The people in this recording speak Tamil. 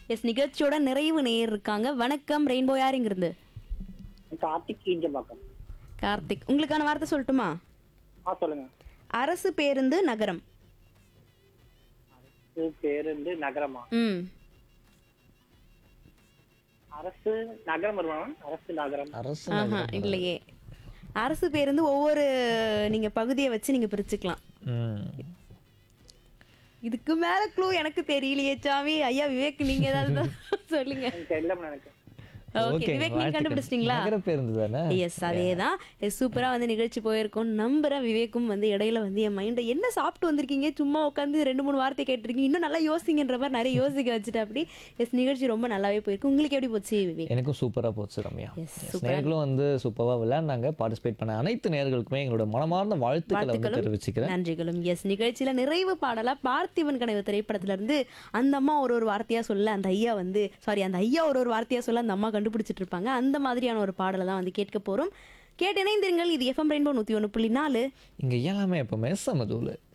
எஸ் நிகழ்ச்சியோட நிறைவு நேயர் இருக்காங்க வணக்கம் ரெயின்போ யாருங்கிறது கார்த்திக் ஈஞ்சம்பாக்கம் கார்த்திக் உங்களுக்கான வார்த்தை சொல்லட்டுமா ஆ சொல்லுங்க அரசு பேருந்து நகரம் இது பேருந்து நகரமா ம் அரசு நகரம் வருமா அரசு நகரம் அரசு ஆஹா இல்லையே அரசு பேருந்து ஒவ்வொரு நீங்க பகுதியை வச்சு நீங்க பிரிச்சுக்கலாம் ம். இதுக்கு மேல க்ளூ எனக்கு தெரியலையே சாமி ஐயா விவேக் நீங்க ஏதாவது தான் சொல்லுங்க எனக்கு தெரியல எனக்கு ஓகே Okay, விவேக் நீங்க வாழ்த்துக்கள். கண்டுபிடிச்சிட்டீங்களா நகர பேருந்து தானே எஸ் அதே தான் சூப்பரா வந்து நிகழ்ச்சி போயிருக்கோம் நம்புறேன் விவேக்கும் வந்து இடையில வந்து என் மைண்டை என்ன சாப்பிட்டு வந்திருக்கீங்க சும்மா உட்காந்து ரெண்டு மூணு வார்த்தை கேட்டிருக்கீங்க இன்னும் நல்லா யோசிங்கன்ற மாதிரி நிறைய யோசிக்க வச்சுட்டு அப்படி எஸ் நிகழ்ச்சி ரொம்ப நல்லாவே போயிருக்கு உங்களுக்கு எப்படி போச்சு விவேக் எனக்கும் சூப்பரா போச்சு ரம்யா Yes, Yes, நேர்களும் வந்து சூப்பரா விளையாண்டாங்க பார்ட்டிசிபேட் பண்ண அனைத்து நேர்களுக்குமே எங்களோட மனமார்ந்த வாழ்த்துக்களை வந்து வாழ்த்துக்களும் தெரிவிச்சுக்கிறேன் நன்றிகளும் எஸ் நிகழ்ச்சியில நிறைவு பாடலா பார்த்திபன் கனவு திரைப்படத்துல இருந்து அந்த அம்மா ஒரு ஒரு வார்த்தையா சொல்ல அந்த ஐயா வந்து சாரி அந்த ஐயா ஒரு ஒரு வார்த்தையா சொல்ல அந்த அம்மா கண்டுபிடிச்சிட்டு இருப்பாங்க அந்த மாதிரியான ஒரு பாடலை தான் வந்து கேட்க போறோம் கேட்டு இணைந்திருங்கள் இது எஃப்எம் ரெயின்போ நூத்தி ஒன்று புள்ளி நாலு இங்க எல்லாமே எப்பவுமே சமதூள்